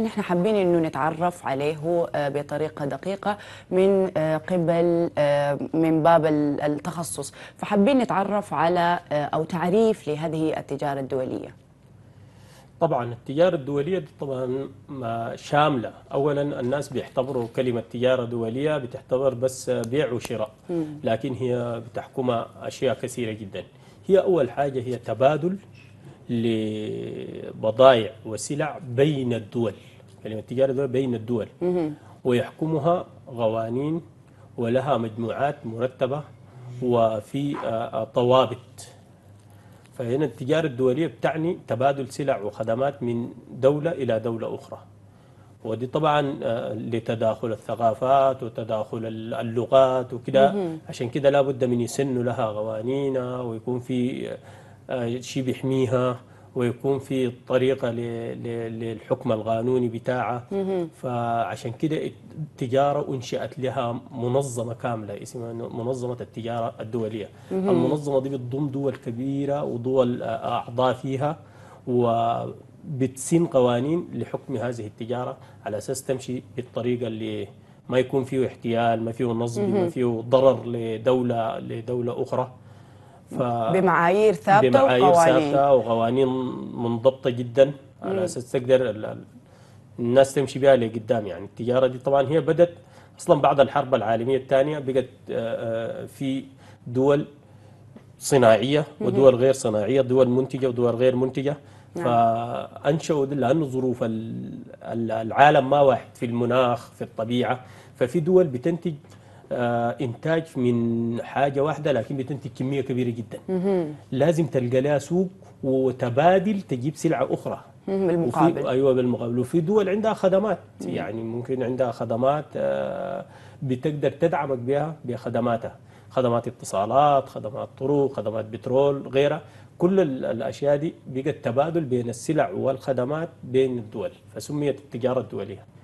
نحن حابين انه نتعرف عليه آه، بطريقه دقيقه من آه، قبل آه، من باب ال- التخصص فحابين نتعرف على آه، او تعريف لهذه التجاره الدوليه طبعا التجارة الدولية دي طبعا ما شاملة أولا الناس بيعتبروا كلمة تجارة دولية بتعتبر بس بيع وشراء لكن هي بتحكمها أشياء كثيرة جدا هي أول حاجة هي تبادل لبضائع وسلع بين الدول كلمة تجارة دولية بين الدول ويحكمها قوانين ولها مجموعات مرتبة وفي آه، آه، ضوابط فهنا التجارة الدولية بتعني تبادل سلع وخدمات من دولة إلى دولة أخرى ودي طبعا آه، لتداخل الثقافات وتداخل ال- اللغات وكده عشان كده لابد من يسن لها قوانينها ويكون في آه، شيء بيحميها ويكون في طريقة ل- ل- للحكم القانوني بتاعها فعشان كده التجارة أنشئت لها منظمة كاملة اسمها منظمة التجارة الدولية المنظمة دي بتضم دول كبيرة ودول آه، أعضاء فيها وبتسن قوانين لحكم هذه التجارة على أساس تمشي بالطريقة اللي ما يكون فيه احتيال ما فيه نصب ما فيه ضرر لدولة لدولة أخرى ف... بمعايير ثابته بمعايير وقوانين ثابته وقوانين منضبطه جدا على اساس تقدر ال- ال- الناس تمشي بها لقدام يعني التجاره دي طبعا هي بدت اصلا بعد الحرب العالميه الثانيه بقت آه، آه، في دول صناعيه ودول غير صناعيه دول منتجه ودول غير منتجه فانشأوا دي لانه ظروف ال- ال- العالم ما واحد في المناخ في الطبيعه ففي دول بتنتج آه، انتاج من حاجه واحده لكن بتنتج كميه كبيره جدا لازم تلقى لها سوق وتبادل تجيب سلعه اخرى مم، وفي بالمقابل ايوه بالمقابل وفي دول عندها خدمات يعني ممكن عندها خدمات آه، بتقدر تدعمك بها بخدماتها خدمات اتصالات خدمات طرق خدمات بترول غيرها كل ال- الاشياء دي بقت تبادل بين السلع والخدمات بين الدول فسميت التجاره الدوليه